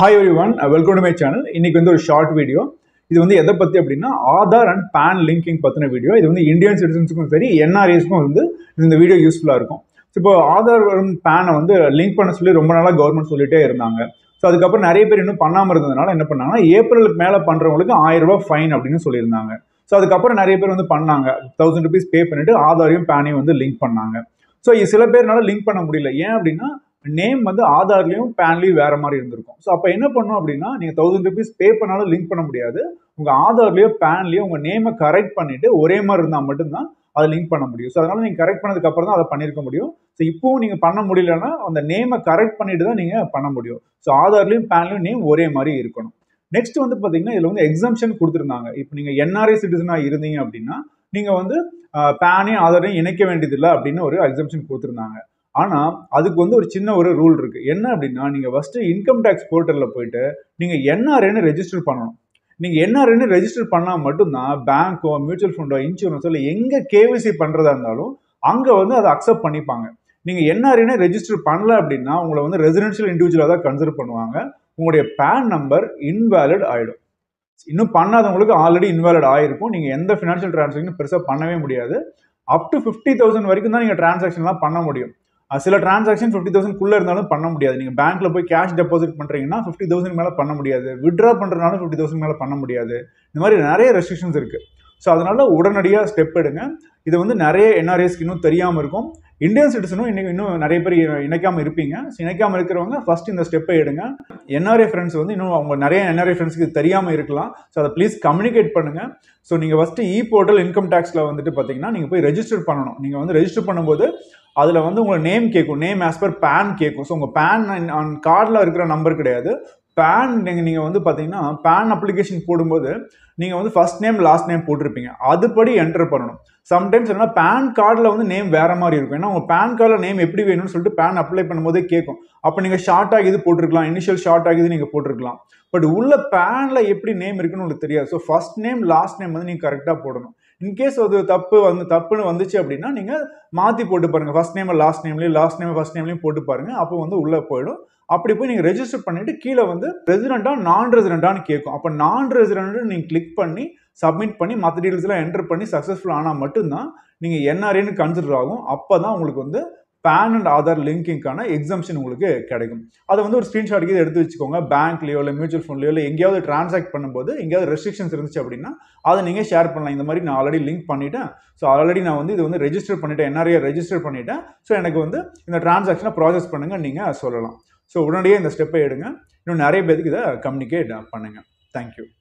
hi everyone welcome to my channel இன்னைக்கு வந்து ஒரு ஷார்ட் வீடியோ இது வந்து எதை பற்றி அப்படின்னா ஆதார் அண்ட் பேன் லிங்கிங் பற்றின வீடியோ இது வந்து இந்தியன் சிட்டிசன்ஸுக்கும் சரி என்ஆர்ஏஸ்க்கும் வந்து இந்த வீடியோ யூஸ்ஃபுல்லாக இருக்கும் இப்போ ஆதார் பேனை வந்து லிங்க் பண்ண சொல்லி ரொம்ப நாளாக கவர்மெண்ட் சொல்லிட்டே இருந்தாங்க ஸோ அதுக்கப்புறம் நிறைய பேர் இன்னும் பண்ணாமல் இருந்ததுனால என்ன பண்ணாங்கன்னா ஏப்ரலுக்கு மேலே பண்ணுறவங்களுக்கு ஆயிரம் ரூபாய் ஃபைன் அப்படின்னு சொல்லியிருந்தாங்க ஸோ அதுக்கப்புறம் நிறைய பேர் வந்து பண்ணாங்க தௌசண்ட் ருபீஸ் பே பண்ணிட்டு ஆதாரையும் பேனையும் வந்து லிங்க் பண்ணாங்க ஸோ சில பேர்னால லிங்க் பண்ண முடியல ஏன் அப்படின்னா நேம் வந்து ஆதார்லையும் பேன்லையும் வேற மாதிரி இருந்திருக்கும் ஸோ அப்போ என்ன பண்ணும் அப்படின்னா நீங்கள் தௌசண்ட் ருபீஸ் பே பண்ணாலும் லிங்க் பண்ண முடியாது உங்கள் ஆதார்லையோ பேன்லையோ உங்கள் நேமை கரெக்ட் பண்ணிட்டு ஒரே மாதிரி இருந்தால் மட்டும்தான் அதை லிங்க் பண்ண முடியும் ஸோ அதனால நீங்கள் கரெக்ட் பண்ணதுக்கு அப்புறம் தான் அதை பண்ணியிருக்க முடியும் ஸோ இப்போவும் நீங்கள் பண்ண முடியலன்னா அந்த நேமை கரெக்ட் பண்ணிட்டு தான் நீங்கள் பண்ண முடியும் ஸோ ஆதார்லையும் பேன்லையும் நேம் ஒரே மாதிரி இருக்கணும் நெக்ஸ்ட் வந்து பார்த்தீங்கன்னா இதில் வந்து எக்ஸம்ஷன் கொடுத்துருந்தாங்க இப்போ நீங்கள் என்ஆர்ஐ சிட்டிசனாக இருந்தீங்க அப்படின்னா நீங்கள் வந்து பேனையும் ஆதாரையும் இணைக்க வேண்டியதில்லை அப்படின்னு ஒரு எக்ஸம்ஷன் கொடுத்துருந்தாங்க ஆனால் அதுக்கு வந்து ஒரு சின்ன ஒரு ரூல் இருக்குது என்ன அப்படின்னா நீங்கள் ஃபஸ்ட்டு இன்கம் டேக்ஸ் போர்ட்டலில் போயிட்டு நீங்கள் என்ஆர்ஐன்னு ரெஜிஸ்டர் பண்ணணும் நீங்கள் என்ஆர்ஐன்னு ரெஜிஸ்டர் பண்ணால் மட்டும்தான் பேங்க்கோ மியூச்சுவல் ஃபண்டோ இன்சூரன்ஸோ இல்லை எங்கே கேவிசி பண்ணுறதா இருந்தாலும் அங்கே வந்து அதை அக்செப்ட் பண்ணிப்பாங்க நீங்கள் என்ஆர்ஐன்னு ரெஜிஸ்டர் பண்ணல அப்படின்னா உங்களை வந்து ரெசிடென்ஷியல் இண்டிவிஜுவலாக தான் கன்சிடர் பண்ணுவாங்க உங்களுடைய பேன் நம்பர் இன்வேலிட் ஆகிடும் இன்னும் பண்ணாதவங்களுக்கு ஆல்ரெடி இன்வேலிட் ஆகிருக்கும் நீங்கள் எந்த ஃபினான்ஷியல் டிரான்சாக்ஷனும் பெருசாக பண்ணவே முடியாது அப் டு ஃபிஃப்டி தௌசண்ட் வரைக்கும் தான் நீங்கள் டிரான்சாக்ஷன்லாம் பண்ண முடியும் சில டிரான்சாக்ஷன் ஃபிஃப்டி தௌசண்ட்குள்ளே இருந்தாலும் பண்ண முடியாது நீங்கள் பேங்க்ல போய் கேஷ் டெபாசிட் பண்ணுறீங்கன்னா ஃபிஃப்டி தௌசண்ட் மேலே பண்ண முடியாது விட்ரா பண்ணுறதுனாலும் ஃபிஃப்டி தௌசண்ட் மேலே பண்ண முடியாது இந்த மாதிரி நிறைய ரெஸ்ட்ரிக்ஷன்ஸ் இருக்குது ஸோ அதனால உடனடியாக ஸ்டெப் எடுங்க இது வந்து நிறைய என்ஆர்ஏஸ்க்கு இன்னும் தெரியாமல் இருக்கும் இந்தியன் சிட்டிசனும் இன்னைக்கு இன்னும் நிறைய பேர் இணைக்காமல் இருப்பீங்க ஸோ இணைக்காமல் இருக்கிறவங்க ஃபர்ஸ்ட் இந்த ஸ்டெப்பை எடுங்க என்ஆர்ஏ ஃப்ரெண்ட்ஸ் வந்து இன்னும் அவங்க நிறைய என்ஆர்ஏ ஃப்ரெண்ட்ஸ்க்கு தெரியாமல் இருக்கலாம் ஸோ அதை ப்ளீஸ் கம்யூனிகேட் பண்ணுங்கள் ஸோ நீங்கள் ஃபஸ்ட்டு இ போர்ட்டல் இன்கம் டேக்ஸில் வந்துட்டு பார்த்தீங்கன்னா நீங்கள் போய் ரெஜிஸ்டர் பண்ணணும் நீங்கள் வந்து ரெஜிஸ்டர் பண்ணும்போது அதில் வந்து உங்களை நேம் கேட்கும் நேம் ஆஸ் பர் பேன் கேட்கும் ஸோ உங்கள் பேன் ஆன் கார்டில் இருக்கிற நம்பர் கிடையாது பேன் நீங்கள் நீங்கள் வந்து பார்த்தீங்கன்னா பேன் அப்ளிகேஷன் போடும்போது நீங்கள் வந்து ஃபர்ஸ்ட் நேம் லாஸ்ட் நேம் போட்டிருப்பீங்க அதுபடி என்டர் பண்ணணும் சம்டைம்ஸ் என்ன பேன் கார்டில் வந்து நேம் வேற மாதிரி இருக்கும் ஏன்னா உங்கள் பேன் கார்டில் நேம் எப்படி வேணும்னு சொல்லிட்டு பேன் அப்ளை பண்ணும்போதே கேட்கும் அப்போ நீங்கள் ஷார்ட் ஆகிது போட்டிருக்கலாம் இனிஷியல் ஷார்ட் ஆகிது நீங்கள் போட்டிருக்கலாம் பட் உள்ள பேனில் எப்படி நேம் இருக்குன்னு உங்களுக்கு தெரியாது so first name last name வந்து நீங்கள் கரெக்டாக போடணும் இன்கேஸ் அது தப்பு வந்து தப்புன்னு வந்துச்சு அப்படின்னா நீங்கள் மாற்றி போட்டு பாருங்கள் ஃபர்ஸ்ட் நேம் லாஸ்ட் நேம்லேயும் லாஸ்ட் நேம் ஃபர்ஸ்ட் நேம்லேயும் போட்டு பாருங்கள் அப்போ வந்து உள்ளே போயிடும் அப்படி போய் நீங்கள் ரெஜிஸ்டர் பண்ணிட்டு கீழே வந்து ரெசிடென்ட்டா நான் ரெசிடென்ட்டான்னு கேட்கும் அப்போ நான் ரெசிடென்ட் நீங்கள் கிளிக் பண்ணி சப்மிட் பண்ணி மற்ற டீட்டெயில்ஸ்லாம் என்டர் பண்ணி சக்ஸஸ்ஃபுல் ஆனால் மட்டும்தான் நீங்கள் என்ஆர்ஏன்னு கன்சிடர் ஆகும் அப்போ தான் உங்களுக்கு வந்து பேன் அண்ட் ஆதார் லிங்கிங்கான எக்ஸம்ஷன் உங்களுக்கு கிடைக்கும் அதை வந்து ஒரு ஸ்க்ரீன்ஷாட்டுக்கு இதை எடுத்து வச்சுக்கோங்க பேங்க்லேயோ இல்லை மியூச்சுவல் ஃபண்ட்லையோ இல்லை எங்கேயாவது டிரான்சாக்ட் பண்ணும்போது எங்கேயாவது ரெஸ்ட்ரிக்ஷன்ஸ் இருந்துச்சு அப்படின்னா அதை நீங்கள் ஷேர் பண்ணலாம் இந்த மாதிரி நான் ஆல்ரெடி லிங்க் பண்ணிட்டேன் ஸோ ஆல்ரெடி நான் வந்து இது வந்து ரெஜிஸ்டர் பண்ணிட்டேன் என்ஆர்ஏ ரெஜிஸ்டர் பண்ணிட்டேன் ஸோ எனக்கு வந்து இந்த டிரான்சாக்ஷனை ப்ராசஸ் பண்ணுங்கள் நீங்கள் சொல்லலாம் ஸோ உடனடியே இந்த ஸ்டெப்பை எடுங்க இன்னும் நிறைய பேருக்கு இதை கம்யூனிகேட் பண்ணுங்கள் தேங்க்யூ